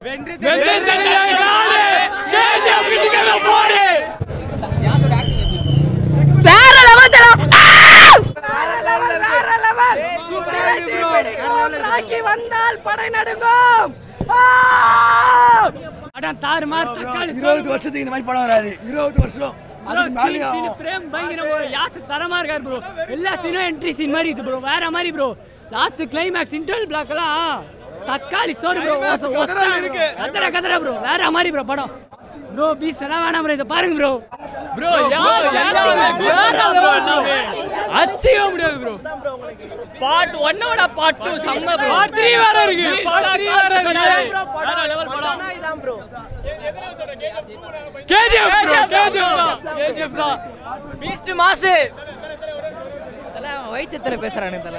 வேற லெவல் ராக்கி வந்தால் படை நடுங்கும் அதான் தாறு மாறு தக்காளி இருபது வருஷத்துக்கு இந்த மாதிரி படம் வராது இருபது வருஷம் அதுக்கு மேலேயும் ஆகும். ஃப்ரேம் பயங்கரம் bro. யாஸ் தரமா இருக்காரு ப்ரோ எல்லா சீனும் என்ட்ரி சீன் மாதிரி இது ப்ரோ வேற மாதிரி bro last climax interval block எல்லாம் தக்காளி சோறு ப்ரோ கதற கதற ப்ரோ வேற மாதிரி ப்ரோ படம் ப்ரோ பீஸ் எல்லாம் வேணாம் ப்ரோ இதை பாருங்க ப்ரோ ப்ரோ அச்சிக்க முடியாது ப்ரோ பார்ட் ஒன்னோட பார்ட் டூ செம்ம ப்ரோ பார்ட் த்ரீ வேற இருக்கு பார்ட் த்ரீ வேற இருக்கு வேற லெவல் படம் இதான் ப்ரோ கேஜிஎஃப் ப்ரோ கேஜிஎஃப் தான் கேஜிஎஃப் தான் பீஸ்ட் மாசு வயிற்றுல பேசுறானு தல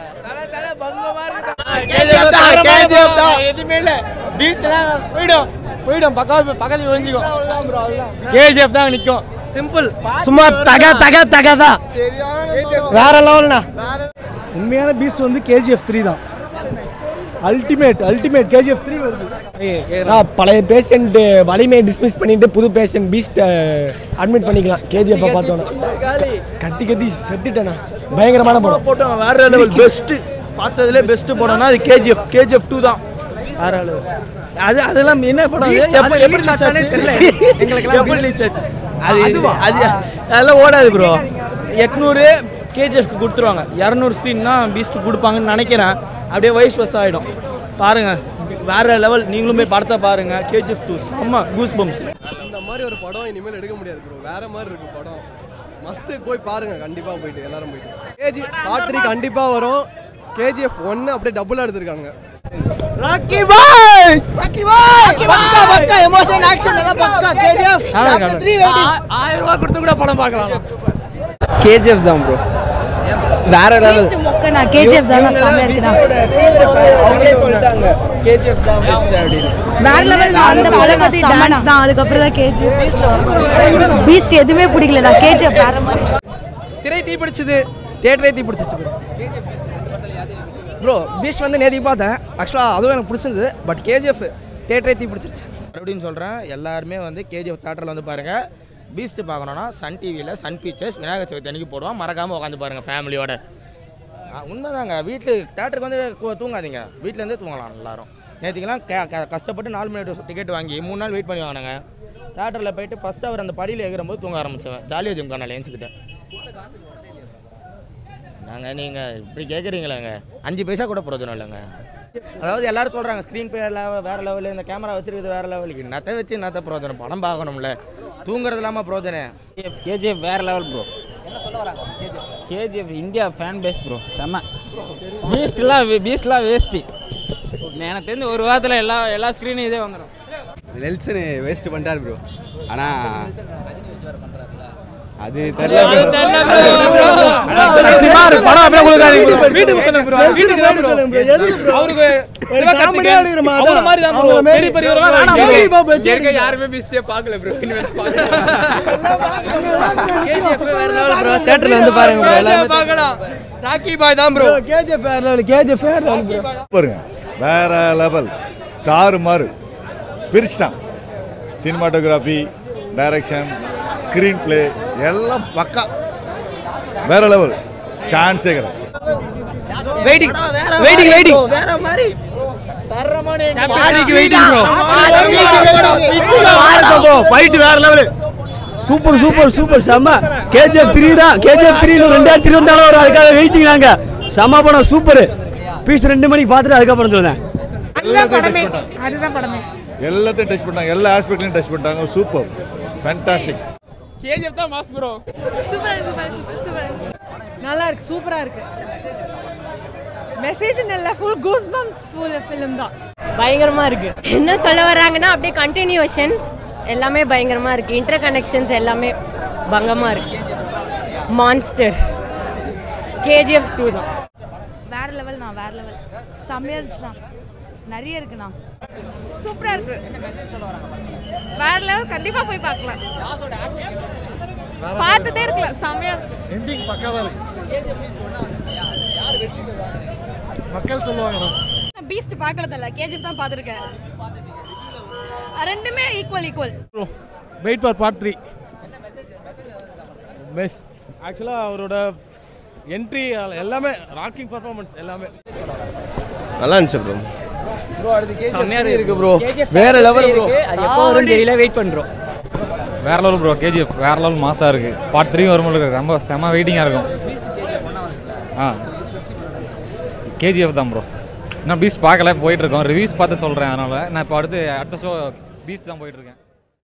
கேஜிஎஃப் தான் கேஜிஎஃப் தான் எதுமே இல்ல பீச்லாம் போய்டும் போய்டும் பக்கத்து பக்கத்துல ஒளிஞ்சிக்கும் கேஜிஎஃப் தான் நிக்கும் சிம்பிள் சும்மா தக தக தக தான் வேற லெவல்னா உண்மையான பீஸ்ட் வந்து கேஜிஎஃப் த்ரீ தான் அல்டிமேட் அல்டிமேட் கேஜிஎஃப் த்ரீ வருது நான் பழைய பேஷண்ட் வலிமையை டிஸ்மிஸ் பண்ணிட்டு புது பேஷண்ட் பீஸ்ட் அட்மிட் பண்ணிக்கலாம் கேஜிஎஃப் பார்த்தோன்னா கத்தி கத்தி செத்துட்டேண்ணா பயங்கரமான படம் போட்டோம் வேற லெவல் பெஸ்ட் பார்த்ததுல பெஸ்ட் படம்னா அது கேஜிஎஃப் கேஜிஎஃப் டூ தான் வேற லெவல் அது அதெல்லாம் என்ன படம் அது? எப்ப எப்படி release ஆச்சு? எப்ப release ஆச்சு? அது அது அதெல்லாம் ஓடாது ப்ரோ எட்நூறு கேஜிஎஃப்க்கு கொடுத்துருவாங்க இரநூறு ஸ்க்ரீன் தான் பீஸ்ட் கொடுப்பாங்கன்னு நினைக்கிறேன் அப்படியே வயசு பஸ் ஆகிடும் பாருங்க வேற லெவல் நீங்களும் போய் படத்தை பாருங்க கேஜிஎஃப் டூ செம்ம கூஸ் பம்ப்ஸ் இந்த மாதிரி ஒரு படம் இனிமேல் எடுக்க முடியாது ப்ரோ வேற மாதிரி இருக்கு படம் மஸ்ட் போய் பாருங்க கண்டிப்பா போயிட்டு எல்லாரும் போயிட்டு கேஜி பார்ட் த்ரீ கண்டிப்பா வரும் கேஜிஎஃப் ஒன்னு அப்படியே டபுளா எடுத்திருக்காங்க ராக்கி பாய் பக்கா பக்கா எமோஷன் ஆக்ஷன் எல்லாம் பக்கா கேஜிஎஃப் த்ரீ ஆயிரம் ரூபாய் கொடுத்து கூட படம் பார்க்கலாம் கேஜிஎஃப் தான் ப்ரோ வேற லெவல் நான் கேஜிஎஃப் தான் செம்மையா இருக்குண்ணா அவங்களே சொல்லிட்டாங்க கேஜிஎஃப் தான் பெஸ்ட் அப்படின்னு வேற லெவல் அந்த படம் பத்தி டான்ஸ் தான் அதுக்கப்புறம் தான் கேஜிஎஃப் பீஸ்ட் எதுவுமே பிடிக்கல நான் கேஜிஎஃப் வேற மாதிரி திரை தீ பிடிச்சது தேட்டரே தீ பிடிச்சிச்சு ப்ரோ ப்ரோ பீச் வந்து நேதி பார்த்தேன் ஆக்சுவலாக அதுவும் எனக்கு பிடிச்சிருந்தது பட் கேஜிஎஃப் தேட்டரே தீ பிடிச்சிருச்சு மறுபடியும் சொல்கிறேன் எல்லாருமே வந்து கேஜிஎஃப் தேட்டரில் வந்து பாருங்கள் பீஸ்ட் பார்க்கணுன்னா சன் டிவியில் சன் பிக்சர்ஸ் விநாயகர் சதுர்த்தி அன்னைக்கு போடுவோம் மறக்காமல் உட்காந்து பாருங்கள் ஃபேமிலியோட உண்மைதாங்க வீட்டில் தேட்டருக்கு வந்து கு- தூங்காதீங்க வீட்டிலேருந்தே தூங்கலாம் எல்லாரும் நேற்றுக்கெல்லாம் கே க- கஷ்டப்பட்டு நாலு மணி டிக்கெட் வாங்கி மூணு நாள் வெயிட் பண்ணி வாங்கினாங்க தேட்டரில் போயிட்டு ஃபஸ்ட் அவர் அந்த படியில் ஏறும்போது தூங்க ஆரம்பிச்சேன் ஜாலியாக ஜிம் காணல ஏஞ்சிக்கிட்டேன் நாங்கள் நீங்கள் இப்படி கேட்குறீங்களாங்க அஞ்சு பைசா கூட பிரயோஜனம் இல்லைங்க அதாவது எல்லாரும் சொல்கிறாங்க ஸ்க்ரீன் பே லெவல் வேறு லெவலு இந்த கேமரா வச்சிருக்கிறது வேறு லெவலுக்கு என்னத்தை வச்சு என்னத்த பிரயோஜனம் படம் பார்க்கணும்ல தூங்குறது இல்லாமல் பிரயோஜனம் கேஜிஎஃப் வேற level bro KGF India fan base bro செம்ம பீஸ்ட்லாம் பீஸ்ட்லாம் வேஸ்ட்டு எனக்கு தெரிஞ்சு ஒரு வாரத்தில் எல்லா எல்லா ஸ்க்ரீனும் இதே வந்துடும் நெல்சன் வேஸ்ட் பண்ணிட்டாரு ப்ரோ ஆனா அது தெரியல படம் அப்படியே கொடுக்காதீங்க அவருக்கு காமெடியா எடுக்கிற மாதிரி அவங்கள மாதிரி தான் bro. பெரிய பெரியவரெல்லாம் வேணாம் bro. யாருமே பீஸ்டே பார்க்கல ப்ரோ கேஜிஎஃப் வேற லெவல் ப்ரோ தேட்டரில் வந்து பாருங்க ப்ரோ எல்லாமே பார்க்கலாம் ராக்கி பாய் தான் ப்ரோ கேஜிஎஃப் வேற லெவல் கேஜிஎஃப் வேற லெவல் ப்ரோ பாருங்க வேற லெவல் தாறு மாறு பிரிச்சுட்டான் சினிமாட்டோகிராஃபி டைரக்ஷன் ஸ்க்ரீன் பிளே எல்லாம் பக்கா வேற லெவல் சான்ஸே கிடையாது வெயிட்டிங் வெயிட்டிங் வெயிட்டிங் வேற மாதிரி ஃபைட் வேற லெவல் சூப்பர் சூப்பர் சூப்பர் செம்ம கேஜிஎஃப் த்ரீ தான் கேஜிஎஃப் த்ரீ ரெண்டாயிரத்தி இருபத்தாலும் வரும் அதுக்காக வெயிட்டிங் நாங்க செம்ம படம் சூப்பர் பீஸ் ரெண்டு மணிக்கு பார்த்துட்டு அதுக்கப்புறம் சொல்லுவேன் எல்லாத்தையும் டச் பண்ணாங்க எல்லாத்தையும் டச் பண்ணாங்க எல்லா ஆஸ்பெக்ட்லையும் டச் பண்ணிட்டாங்க சூப்பர் ஃபேண்டாஸ்டிக் கேஜிஎஃப் தான் மாஸ் ப்ரோ நல்லா இருக்கு சூப்பரா இருக்கு மெசேஜ் நல்ல full goose bumps full film தான் பயங்கரமா இருக்கு என்ன சொல்ல வர்றாங்கன்னா அப்படியே கண்டினியூஷன் எல்லாமே பயங்கரமா இருக்கு இன்டர் கனெக்ஷன்ஸ் எல்லாமே பங்கமா இருக்கு மான்ஸ்டர் கேஜிஎஃப் டூ தான் வேற லெவல் நான் வேற லெவல் செம்மையா இருந்துச்சுண்ணா நிறைய இருக்குண்ணா சூப்பரா இருக்கு வேற லெவல் கண்டிப்பா போய் பார்க்கலாம் பார்த்துட்டே இருக்கலாம் செம்மையா இருக்கு எண்டிங் பக்காவா இருக்கு மக்கள் சொல்லுவாங்க பீஸ்ட் பார்க்கறதில்ல கேஜிஎஃப் தான் பார்த்துருக்கேன் ரெண்டுமே equal equal wait for part three best ஆக்சுவலாக அவரோட என்ட்ரி எல்லாமே ராக்கிங் பர்ஃபார்மன்ஸ் எல்லாமே நல்லா இருந்துச்சு ப்ரோ ப்ரோ அடுத்து செம்மையா கேஜிஎஃப் இருக்கு. இருக்கு ப்ரோ KGF வேற லெவல் ப்ரோ அது எப்போ வரும் தெரியல வெயிட் பண்றோம் வேற லெவல் ப்ரோ கேஜிஎஃப் வேற லெவல் மாசாக இருக்கு பார்ட் த்ரீ வரும்போது ரொம்ப செம வெயிட்டிங்காக இருக்கும் ஆ கேஜிஎஃப் தான் ப்ரோ நான் பீஸ் பார்க்கல போயிட்டு இருக்கோம் ரிவ்யூஸ் பார்த்து சொல்கிறேன் அதனால் நான் இப்போ அடுத்து அடுத்த ஷோ பீஸ் தான் போயிட்டு இருக்கேன்